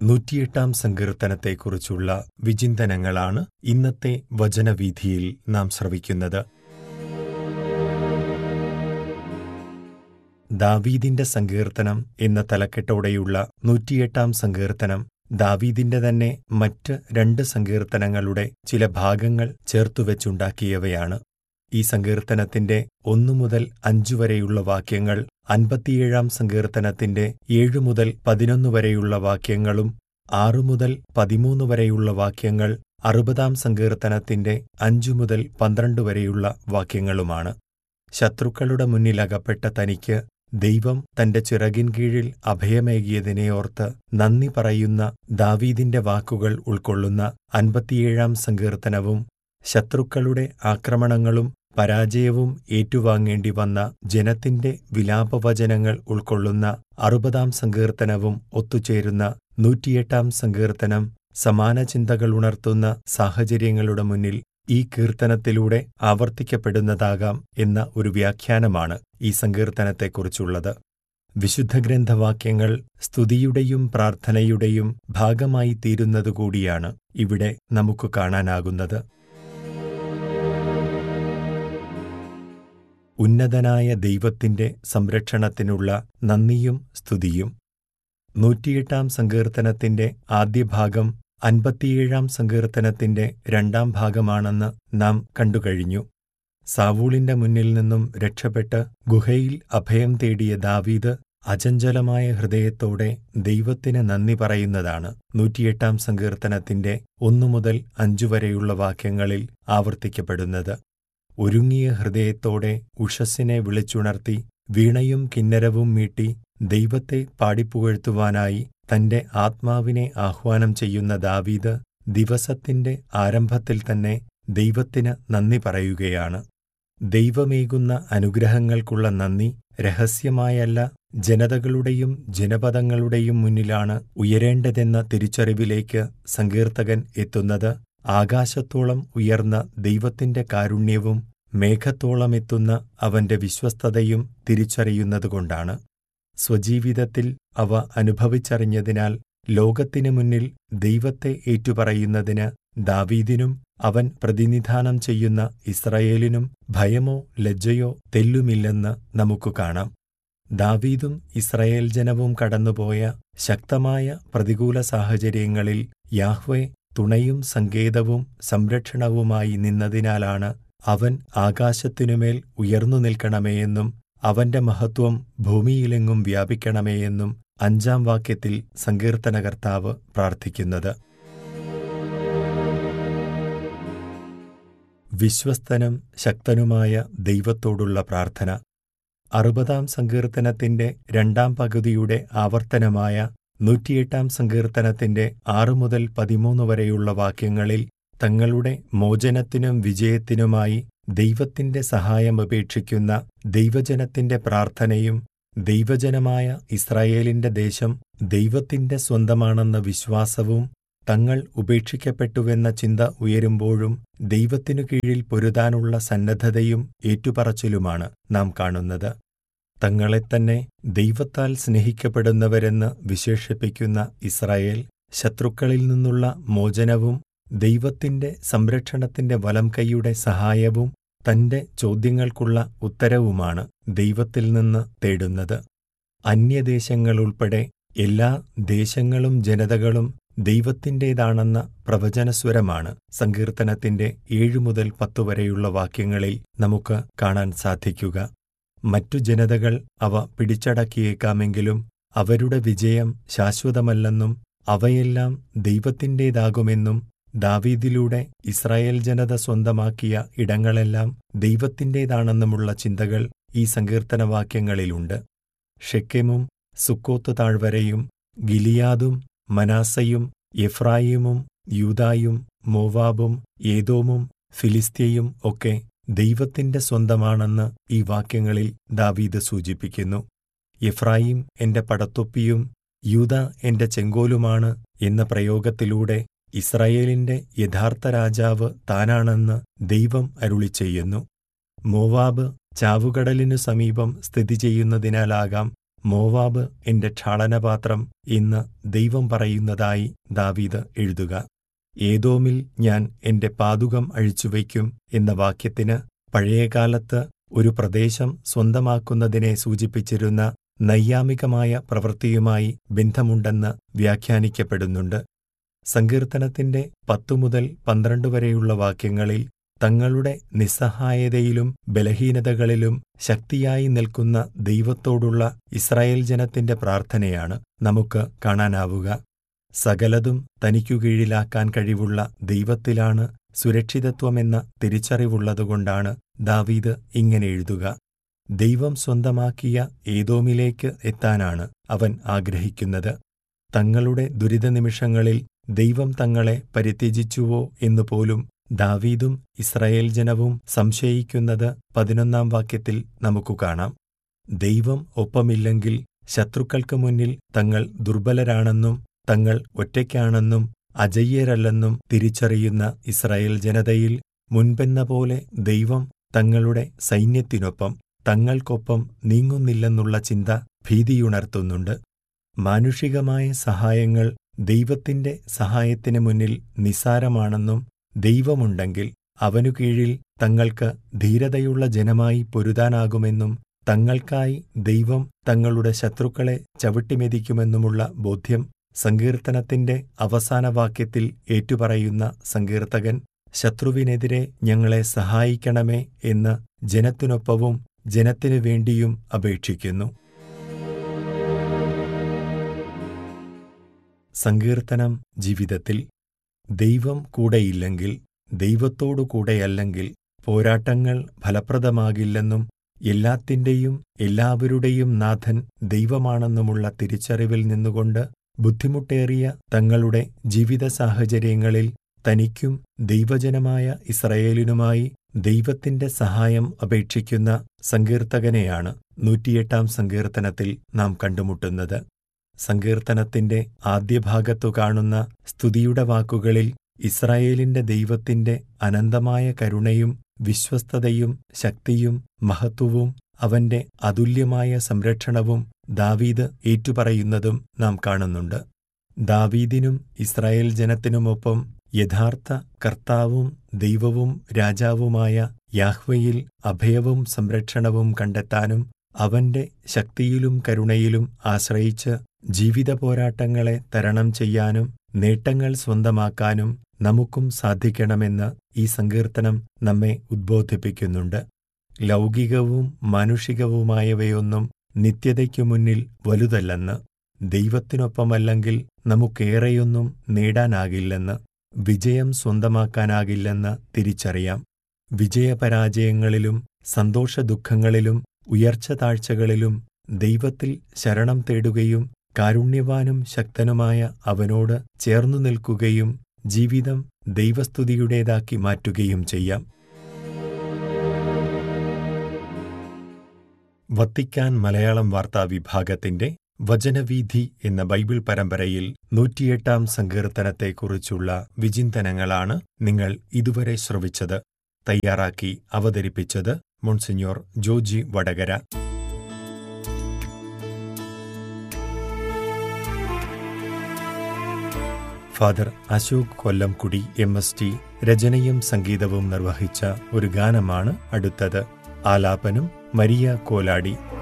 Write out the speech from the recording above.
നൂറ്റിയെട്ടാം സങ്കീർത്തനത്തെക്കുറിച്ചുള്ള വിചിന്തനങ്ങളാണ് ഇന്നത്തെ വചനവീഥിയിൽ നാം ശ്രവിക്കുന്നത് ദാവീദിന്റെ സങ്കീർത്തനം എന്ന തലക്കെട്ടോടെയുള്ള നൂറ്റിയെട്ടാം സങ്കീർത്തനം ദാവീദിന്റെ തന്നെ മറ്റ് രണ്ട് സങ്കീർത്തനങ്ങളുടെ ചില ഭാഗങ്ങൾ ചേർത്തുവെച്ചുണ്ടാക്കിയവയാണ് ഈ സങ്കീർത്തനത്തിന്റെ ഒന്നു മുതൽ അഞ്ചു വരെയുള്ള വാക്യങ്ങൾ അൻപത്തിയേഴാം സങ്കീർത്തനത്തിന്റെ ഏഴു മുതൽ പതിനൊന്ന് വരെയുള്ള വാക്യങ്ങളും ആറു മുതൽ പതിമൂന്ന് വരെയുള്ള വാക്യങ്ങൾ അറുപതാം സങ്കീർത്തനത്തിന്റെ അഞ്ചു മുതൽ പന്ത്രണ്ട് വരെയുള്ള വാക്യങ്ങളുമാണ് ശത്രുക്കളുടെ മുന്നിലകപ്പെട്ട തനിക്ക് ദൈവം തന്റെ ചിറകിൻ കീഴിൽ അഭയമേകിയതിനെ ഓർത്ത് നന്ദി പറയുന്ന ദാവീദിന്റെ വാക്കുകൾ ഉൾക്കൊള്ളുന്ന അൻപത്തിയേഴാം സങ്കീർത്തനവും ശത്രുക്കളുടെ ആക്രമണങ്ങളും പരാജയവും ഏറ്റുവാങ്ങേണ്ടി വന്ന ജനത്തിന്റെ വിലാപവചനങ്ങൾ ഉൾക്കൊള്ളുന്ന അറുപതാം സങ്കീർത്തനവും ഒത്തുചേരുന്ന നൂറ്റിയെട്ടാം സങ്കീർത്തനം സമാന ചിന്തകൾ ഉണർത്തുന്ന സാഹചര്യങ്ങളുടെ മുന്നിൽ ഈ കീർത്തനത്തിലൂടെ ആവർത്തിക്കപ്പെടുന്നതാകാം എന്ന ഒരു വ്യാഖ്യാനമാണ് ഈ സങ്കീർത്തനത്തെക്കുറിച്ചുള്ളത് വിശുദ്ധഗ്രന്ഥവാക്യങ്ങൾ സ്തുതിയുടെയും പ്രാർത്ഥനയുടെയും ഭാഗമായി തീരുന്നതുകൂടിയാണ് ഇവിടെ നമുക്ക് കാണാനാകുന്നത് ഉന്നതനായ ദൈവത്തിന്റെ സംരക്ഷണത്തിനുള്ള നന്ദിയും സ്തുതിയും നൂറ്റിയെട്ടാം സങ്കീർത്തനത്തിന്റെ ആദ്യ ഭാഗം അൻപത്തിയേഴാം സങ്കീർത്തനത്തിന്റെ രണ്ടാം ഭാഗമാണെന്ന് നാം കണ്ടുകഴിഞ്ഞു സാവൂളിന്റെ മുന്നിൽ നിന്നും രക്ഷപ്പെട്ട് ഗുഹയിൽ അഭയം തേടിയ ദാവീദ് അചഞ്ചലമായ ഹൃദയത്തോടെ ദൈവത്തിന് നന്ദി പറയുന്നതാണ് നൂറ്റിയെട്ടാം സങ്കീർത്തനത്തിന്റെ ഒന്നു മുതൽ അഞ്ചു വരെയുള്ള വാക്യങ്ങളിൽ ആവർത്തിക്കപ്പെടുന്നത് ഒരുങ്ങിയ ഹൃദയത്തോടെ ഉഷസ്സിനെ വിളിച്ചുണർത്തി വീണയും കിന്നരവും മീട്ടി ദൈവത്തെ പാടിപ്പുകഴ്ത്തുവാനായി തന്റെ ആത്മാവിനെ ആഹ്വാനം ചെയ്യുന്ന ദാവീദ് ദിവസത്തിന്റെ ആരംഭത്തിൽ തന്നെ ദൈവത്തിന് നന്ദി പറയുകയാണ് ദൈവമേകുന്ന അനുഗ്രഹങ്ങൾക്കുള്ള നന്ദി രഹസ്യമായല്ല ജനതകളുടെയും ജനപദങ്ങളുടെയും മുന്നിലാണ് ഉയരേണ്ടതെന്ന തിരിച്ചറിവിലേക്ക് സങ്കീർത്തകൻ എത്തുന്നത് ആകാശത്തോളം ഉയർന്ന ദൈവത്തിന്റെ കാരുണ്യവും മേഘത്തോളം എത്തുന്ന അവന്റെ വിശ്വസ്തതയും തിരിച്ചറിയുന്നതുകൊണ്ടാണ് സ്വജീവിതത്തിൽ അവ അനുഭവിച്ചറിഞ്ഞതിനാൽ ലോകത്തിനു മുന്നിൽ ദൈവത്തെ ഏറ്റുപറയുന്നതിന് ദാവീദിനും അവൻ പ്രതിനിധാനം ചെയ്യുന്ന ഇസ്രയേലിനും ഭയമോ ലജ്ജയോ തെല്ലുമില്ലെന്ന് നമുക്ക് കാണാം ദാവീദും ഇസ്രയേൽ ജനവും കടന്നുപോയ ശക്തമായ പ്രതികൂല സാഹചര്യങ്ങളിൽ യാഹ്വെ തുണയും സങ്കേതവും സംരക്ഷണവുമായി നിന്നതിനാലാണ് അവൻ ആകാശത്തിനുമേൽ ഉയർന്നു നിൽക്കണമേയെന്നും അവന്റെ മഹത്വം ഭൂമിയിലെങ്ങും വ്യാപിക്കണമേയെന്നും അഞ്ചാം വാക്യത്തിൽ സങ്കീർത്തനകർത്താവ് പ്രാർത്ഥിക്കുന്നത് വിശ്വസ്തനും ശക്തനുമായ ദൈവത്തോടുള്ള പ്രാർത്ഥന അറുപതാം സങ്കീർത്തനത്തിന്റെ രണ്ടാം പകുതിയുടെ ആവർത്തനമായ നൂറ്റിയെട്ടാം സങ്കീർത്തനത്തിന്റെ ആറു മുതൽ പതിമൂന്ന് വരെയുള്ള വാക്യങ്ങളിൽ തങ്ങളുടെ മോചനത്തിനും വിജയത്തിനുമായി ദൈവത്തിന്റെ സഹായമപേക്ഷിക്കുന്ന ദൈവജനത്തിന്റെ പ്രാർത്ഥനയും ദൈവജനമായ ഇസ്രായേലിന്റെ ദേശം ദൈവത്തിന്റെ സ്വന്തമാണെന്ന വിശ്വാസവും തങ്ങൾ ഉപേക്ഷിക്കപ്പെട്ടുവെന്ന ചിന്ത ഉയരുമ്പോഴും ദൈവത്തിനു കീഴിൽ പൊരുതാനുള്ള സന്നദ്ധതയും ഏറ്റുപറച്ചിലുമാണ് നാം കാണുന്നത് തങ്ങളെത്തന്നെ ദൈവത്താൽ സ്നേഹിക്കപ്പെടുന്നവരെന്ന് വിശേഷിപ്പിക്കുന്ന ഇസ്രായേൽ ശത്രുക്കളിൽ നിന്നുള്ള മോചനവും ദൈവത്തിന്റെ സംരക്ഷണത്തിന്റെ വലം കൈയുടെ സഹായവും തന്റെ ചോദ്യങ്ങൾക്കുള്ള ഉത്തരവുമാണ് ദൈവത്തിൽ നിന്ന് തേടുന്നത് അന്യദേശങ്ങളുൾപ്പെടെ എല്ലാ ദേശങ്ങളും ജനതകളും ദൈവത്തിൻ്റേതാണെന്ന പ്രവചനസ്വരമാണ് സങ്കീർത്തനത്തിന്റെ ഏഴു മുതൽ പത്തു വരെയുള്ള വാക്യങ്ങളിൽ നമുക്ക് കാണാൻ സാധിക്കുക മറ്റു ജനതകൾ അവ പിടിച്ചടക്കിയേക്കാമെങ്കിലും അവരുടെ വിജയം ശാശ്വതമല്ലെന്നും അവയെല്ലാം ദൈവത്തിൻ്റേതാകുമെന്നും ദാവീദിലൂടെ ഇസ്രായേൽ ജനത സ്വന്തമാക്കിയ ഇടങ്ങളെല്ലാം ദൈവത്തിൻ്റേതാണെന്നുമുള്ള ചിന്തകൾ ഈ സങ്കീർത്തനവാക്യങ്ങളിലുണ്ട് ഷെക്കെമും സുക്കോത്ത് താഴ്വരയും ഗിലിയാദും മനാസയും എഫ്രായിമും യൂദായും മോവാബും ഏതോമും ഫിലിസ്ത്യയും ഒക്കെ ദൈവത്തിന്റെ സ്വന്തമാണെന്ന് ഈ വാക്യങ്ങളിൽ ദാവീദ് സൂചിപ്പിക്കുന്നു എഫ്രായിം എന്റെ പടത്തൊപ്പിയും യൂദ എന്റെ ചെങ്കോലുമാണ് എന്ന പ്രയോഗത്തിലൂടെ ഇസ്രായേലിന്റെ യഥാർത്ഥ രാജാവ് താനാണെന്ന് ദൈവം അരുളി ചെയ്യുന്നു മോവാബ് ചാവുകടലിനു സമീപം സ്ഥിതി ചെയ്യുന്നതിനാലാകാം മോവാബ് എന്റെ ക്ഷാളനപാത്രം എന്ന് ദൈവം പറയുന്നതായി ദാവീദ് എഴുതുക ഏതോമിൽ ഞാൻ എന്റെ പാതുകം അഴിച്ചുവയ്ക്കും എന്ന വാക്യത്തിന് പഴയകാലത്ത് ഒരു പ്രദേശം സ്വന്തമാക്കുന്നതിനെ സൂചിപ്പിച്ചിരുന്ന നൈയാമികമായ പ്രവൃത്തിയുമായി ബന്ധമുണ്ടെന്ന് വ്യാഖ്യാനിക്കപ്പെടുന്നുണ്ട് സങ്കീർത്തനത്തിന്റെ പത്തു മുതൽ പന്ത്രണ്ട് വരെയുള്ള വാക്യങ്ങളിൽ തങ്ങളുടെ നിസ്സഹായതയിലും ബലഹീനതകളിലും ശക്തിയായി നിൽക്കുന്ന ദൈവത്തോടുള്ള ഇസ്രായേൽ ജനത്തിന്റെ പ്രാർത്ഥനയാണ് നമുക്ക് കാണാനാവുക സകലതും തനിക്കു കീഴിലാക്കാൻ കഴിവുള്ള ദൈവത്തിലാണ് സുരക്ഷിതത്വമെന്ന തിരിച്ചറിവുള്ളതുകൊണ്ടാണ് ദാവീദ് ഇങ്ങനെ എഴുതുക ദൈവം സ്വന്തമാക്കിയ ഏതോമിലേക്ക് എത്താനാണ് അവൻ ആഗ്രഹിക്കുന്നത് തങ്ങളുടെ ദുരിതനിമിഷങ്ങളിൽ ദൈവം തങ്ങളെ പരിത്യജിച്ചുവോ എന്നുപോലും ദാവീദും ഇസ്രായേൽ ജനവും സംശയിക്കുന്നത് പതിനൊന്നാം വാക്യത്തിൽ നമുക്കു കാണാം ദൈവം ഒപ്പമില്ലെങ്കിൽ ശത്രുക്കൾക്ക് മുന്നിൽ തങ്ങൾ ദുർബലരാണെന്നും തങ്ങൾ ഒറ്റയ്ക്കാണെന്നും അജയ്യരല്ലെന്നും തിരിച്ചറിയുന്ന ഇസ്രായേൽ ജനതയിൽ മുൻപെന്ന പോലെ ദൈവം തങ്ങളുടെ സൈന്യത്തിനൊപ്പം തങ്ങൾക്കൊപ്പം നീങ്ങുന്നില്ലെന്നുള്ള ചിന്ത ഭീതിയുണർത്തുന്നുണ്ട് മാനുഷികമായ സഹായങ്ങൾ ദൈവത്തിന്റെ സഹായത്തിന് മുന്നിൽ നിസ്സാരമാണെന്നും ദൈവമുണ്ടെങ്കിൽ അവനു കീഴിൽ തങ്ങൾക്ക് ധീരതയുള്ള ജനമായി പൊരുതാനാകുമെന്നും തങ്ങൾക്കായി ദൈവം തങ്ങളുടെ ശത്രുക്കളെ ചവിട്ടിമെതിക്കുമെന്നുമുള്ള ബോധ്യം സങ്കീർത്തനത്തിന്റെ അവസാന വാക്യത്തിൽ ഏറ്റുപറയുന്ന സങ്കീർത്തകൻ ശത്രുവിനെതിരെ ഞങ്ങളെ സഹായിക്കണമേ എന്ന് ജനത്തിനൊപ്പവും ജനത്തിനു വേണ്ടിയും അപേക്ഷിക്കുന്നു സങ്കീർത്തനം ജീവിതത്തിൽ ദൈവം കൂടെയില്ലെങ്കിൽ ദൈവത്തോടു കൂടെയല്ലെങ്കിൽ പോരാട്ടങ്ങൾ ഫലപ്രദമാകില്ലെന്നും എല്ലാത്തിന്റെയും എല്ലാവരുടെയും നാഥൻ ദൈവമാണെന്നുമുള്ള തിരിച്ചറിവിൽ നിന്നുകൊണ്ട് ബുദ്ധിമുട്ടേറിയ തങ്ങളുടെ ജീവിത സാഹചര്യങ്ങളിൽ തനിക്കും ദൈവജനമായ ഇസ്രയേലിനുമായി ദൈവത്തിന്റെ സഹായം അപേക്ഷിക്കുന്ന സങ്കീർത്തകനെയാണ് നൂറ്റിയെട്ടാം സങ്കീർത്തനത്തിൽ നാം കണ്ടുമുട്ടുന്നത് സങ്കീർത്തനത്തിന്റെ ആദ്യഭാഗത്തു കാണുന്ന സ്തുതിയുടെ വാക്കുകളിൽ ഇസ്രായേലിന്റെ ദൈവത്തിന്റെ അനന്തമായ കരുണയും വിശ്വസ്തതയും ശക്തിയും മഹത്വവും അവന്റെ അതുല്യമായ സംരക്ഷണവും ദാവീദ് ഏറ്റുപറയുന്നതും നാം കാണുന്നുണ്ട് ദാവീദിനും ഇസ്രായേൽ ജനത്തിനുമൊപ്പം യഥാർത്ഥ കർത്താവും ദൈവവും രാജാവുമായ യാഹ്വയിൽ അഭയവും സംരക്ഷണവും കണ്ടെത്താനും അവന്റെ ശക്തിയിലും കരുണയിലും ആശ്രയിച്ച് ജീവിത പോരാട്ടങ്ങളെ തരണം ചെയ്യാനും നേട്ടങ്ങൾ സ്വന്തമാക്കാനും നമുക്കും സാധിക്കണമെന്ന് ഈ സങ്കീർത്തനം നമ്മെ ഉദ്ബോധിപ്പിക്കുന്നുണ്ട് ലൗകികവും മാനുഷികവുമായവയൊന്നും നിത്യതയ്ക്കു മുന്നിൽ വലുതല്ലെന്ന് ദൈവത്തിനൊപ്പമല്ലെങ്കിൽ നമുക്കേറെയൊന്നും നേടാനാകില്ലെന്ന് വിജയം സ്വന്തമാക്കാനാകില്ലെന്ന് തിരിച്ചറിയാം വിജയപരാജയങ്ങളിലും സന്തോഷദുഃഖങ്ങളിലും ഉയർച്ച താഴ്ചകളിലും ദൈവത്തിൽ ശരണം തേടുകയും കാരുണ്യവാനും ശക്തനുമായ അവനോട് ചേർന്നു നിൽക്കുകയും ജീവിതം ദൈവസ്തുതിയുടേതാക്കി മാറ്റുകയും ചെയ്യാം വത്തിക്കാൻ മലയാളം വാർത്താ വിഭാഗത്തിന്റെ വചനവീഥി എന്ന ബൈബിൾ പരമ്പരയിൽ നൂറ്റിയെട്ടാം സങ്കീർത്തനത്തെക്കുറിച്ചുള്ള വിചിന്തനങ്ങളാണ് നിങ്ങൾ ഇതുവരെ ശ്രവിച്ചത് തയ്യാറാക്കി അവതരിപ്പിച്ചത് monsignor Joji Vadakara father Ashok Kollamkudy M S T രചനയും സംഗീതവും നിർവഹിച്ച ഒരു ഗാനമാണ് അടുത്തത് ആലാപനം മരിയ കോലാടി